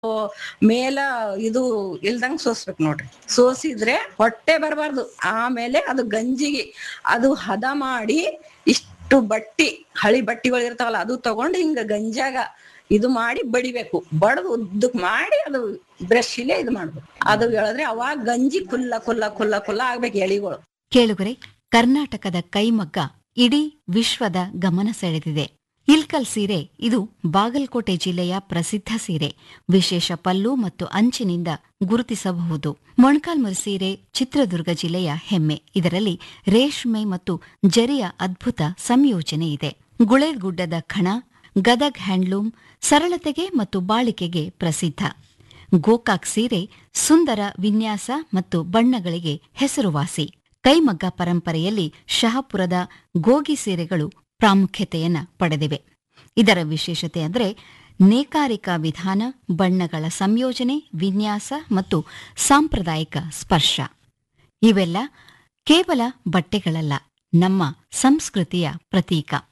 ಮೇಲ ಇದು ಇಲ್ದಂಗ್ ಸೋಸ್ಬೇಕು ನೋಡ್ರಿ ಸೋಸಿದ್ರೆ ಹೊಟ್ಟೆ ಬರಬಾರ್ದು ಆಮೇಲೆ ಅದು ಗಂಜಿಗೆ ಅದು ಹದ ಮಾಡಿ ಇಷ್ಟು ಬಟ್ಟಿ ಹಳಿ ಬಟ್ಟಿಗಳು ಇರ್ತಾವಲ್ಲ ಅದು ತಗೊಂಡು ಹಿಂಗ ಗಂಜಾಗ ಇದು ಮಾಡಿ ಬಡಿಬೇಕು ಬಡದು ಉದ್ದಕ್ ಮಾಡಿ ಅದು ಬ್ರಷ್ ಇಲ್ಲೇ ಇದು ಮಾಡ್ಬೇಕು ಅದು ಹೇಳಿದ್ರೆ ಅವಾಗ ಗಂಜಿ ಕುಲ್ಲ ಕುಲ್ಲ ಕುಲ್ಲ ಕುಲ್ಲ ಆಗ್ಬೇಕು ಎಳಿಗಳು ಕೇಳುಗರೆ ಕರ್ನಾಟಕದ ಕೈಮಗ್ಗ ಇಡೀ ವಿಶ್ವದ ಗಮನ ಸೆಳೆದಿದೆ ಇಲ್ಕಲ್ ಸೀರೆ ಇದು ಬಾಗಲಕೋಟೆ ಜಿಲ್ಲೆಯ ಪ್ರಸಿದ್ಧ ಸೀರೆ ವಿಶೇಷ ಪಲ್ಲು ಮತ್ತು ಅಂಚಿನಿಂದ ಗುರುತಿಸಬಹುದು ಮೊಣಕಾಲ್ಮುರಿ ಸೀರೆ ಚಿತ್ರದುರ್ಗ ಜಿಲ್ಲೆಯ ಹೆಮ್ಮೆ ಇದರಲ್ಲಿ ರೇಷ್ಮೆ ಮತ್ತು ಜರಿಯ ಅದ್ಭುತ ಸಂಯೋಜನೆ ಇದೆ ಗುಳೇಗುಡ್ಡದ ಖಣ ಗದಗ್ ಹ್ಯಾಂಡ್ಲೂಮ್ ಸರಳತೆಗೆ ಮತ್ತು ಬಾಳಿಕೆಗೆ ಪ್ರಸಿದ್ಧ ಗೋಕಾಕ್ ಸೀರೆ ಸುಂದರ ವಿನ್ಯಾಸ ಮತ್ತು ಬಣ್ಣಗಳಿಗೆ ಹೆಸರುವಾಸಿ ಕೈಮಗ್ಗ ಪರಂಪರೆಯಲ್ಲಿ ಶಹಾಪುರದ ಗೋಗಿ ಸೀರೆಗಳು ಪ್ರಾಮುಖ್ಯತೆಯನ್ನ ಪಡೆದಿವೆ ಇದರ ವಿಶೇಷತೆ ಅಂದರೆ ನೇಕಾರಿಕಾ ವಿಧಾನ ಬಣ್ಣಗಳ ಸಂಯೋಜನೆ ವಿನ್ಯಾಸ ಮತ್ತು ಸಾಂಪ್ರದಾಯಿಕ ಸ್ಪರ್ಶ ಇವೆಲ್ಲ ಕೇವಲ ಬಟ್ಟೆಗಳಲ್ಲ ನಮ್ಮ ಸಂಸ್ಕೃತಿಯ ಪ್ರತೀಕ